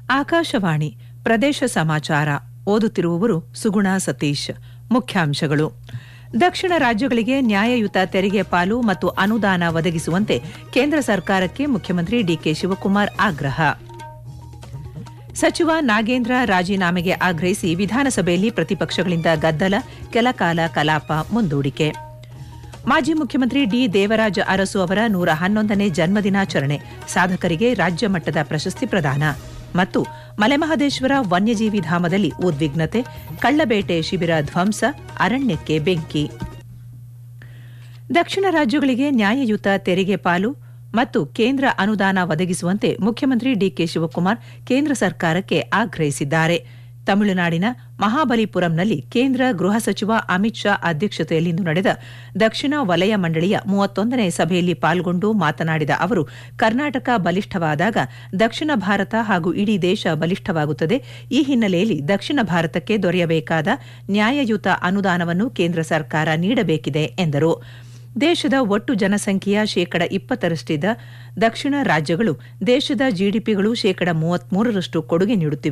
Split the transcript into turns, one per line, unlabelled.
ಆಕಾಶವಾಣಿ ಪ್ರದೇಶ ಸಮಾಚಾರ ಓದುತ್ತಿರುವವರು ಸುಗುಣ ಸತೀಶ್ ಮುಖ್ಯಾಂಶಗಳು ದಕ್ಷಿಣ ರಾಜ್ಯಗಳಿಗೆ ನ್ಯಾಯಯುತ ತೆರಿಗೆ ಪಾಲು ಮತ್ತು ಅನುದಾನ ಒದಗಿಸುವಂತೆ ಕೇಂದ್ರ ಸರ್ಕಾರಕ್ಕೆ ಮುಖ್ಯಮಂತ್ರಿ ಡಿಕೆ ಶಿವಕುಮಾರ್ ಆಗ್ರಹ ಸಚಿವ ನಾಗೇಂದ್ರ ರಾಜೀನಾಮೆಗೆ ಆಗ್ರಹಿಸಿ ವಿಧಾನಸಭೆಯಲ್ಲಿ ಪ್ರತಿಪಕ್ಷಗಳಿಂದ ಗದ್ದಲ ಕೆಲಕಾಲ ಕಲಾಪ ಮುಂದೂಡಿಕೆ ಮಾಜಿ ಮುಖ್ಯಮಂತ್ರಿ ಡಿ ದೇವರಾಜ ಅರಸು ಅವರ ನೂರ ಹನ್ನೊಂದನೇ ಜನ್ಮದಿನಾಚರಣೆ ಸಾಧಕರಿಗೆ ರಾಜ್ಯ ಮಟ್ಟದ ಪ್ರಶಸ್ತಿ ಪ್ರದಾನ ಮತ್ತು ಮಲೆಮಹದೇಶ್ವರ ವನ್ಯಜೀವಿ ಧಾಮದಲ್ಲಿ ಉದ್ವಿಗ್ನತೆ ಕಳ್ಳಬೇಟೆ ಶಿಬಿರ ಧ್ವಂಸ ಅರಣ್ಯಕ್ಕೆ ಬೆಂಕಿ ದಕ್ಷಿಣ ರಾಜ್ಯಗಳಿಗೆ ನ್ಯಾಯಯುತ ತೆರಿಗೆ ಪಾಲು ಮತ್ತು ಕೇಂದ್ರ ಅನುದಾನ ಒದಗಿಸುವಂತೆ ಮುಖ್ಯಮಂತ್ರಿ ಡಿಕೆ ಶಿವಕುಮಾರ್ ಕೇಂದ್ರ ಸರ್ಕಾರಕ್ಕೆ ಆಗ್ರಹಿಸಿದ್ದಾರೆ ತಮಿಳುನಾಡಿನ ಮಹಾಬಲಿಪುರಂನಲ್ಲಿ ಕೇಂದ್ರ ಗೃಹ ಸಚಿವ ಅಮಿತ್ ಶಾ ಅಧ್ಯಕ್ಷತೆಯಲ್ಲಿಂದು ನಡೆದ ದಕ್ಷಿಣ ವಲಯ ಮಂಡಳಿಯ ಮೂವತ್ತೊಂದನೇ ಸಭೆಯಲ್ಲಿ ಪಾಲ್ಗೊಂಡು ಮಾತನಾಡಿದ ಅವರು ಕರ್ನಾಟಕ ಬಲಿಷ್ಠವಾದಾಗ ದಕ್ಷಿಣ ಭಾರತ ಹಾಗೂ ಇಡೀ ದೇಶ ಬಲಿಷ್ಠವಾಗುತ್ತದೆ ಈ ಹಿನ್ನೆಲೆಯಲ್ಲಿ ದಕ್ಷಿಣ ಭಾರತಕ್ಕೆ ದೊರೆಯಬೇಕಾದ ನ್ಯಾಯಯುತ ಅನುದಾನವನ್ನು ಕೇಂದ್ರ ಸರ್ಕಾರ ನೀಡಬೇಕಿದೆ ಎಂದರು ದೇಶದ ಒಟ್ಟು ಜನಸಂಖ್ಯೆಯ ಶೇಕಡ ಇಪ್ಪತ್ತರಷ್ಟಿದ್ದ ದಕ್ಷಿಣ ರಾಜ್ಯಗಳು ದೇಶದ ಜಿಡಿಪಿಗಳು ಶೇಕಡ ಮೂವತ್ಮೂರರಷ್ಟು ಕೊಡುಗೆ ನೀಡುತ್ತಿವೆ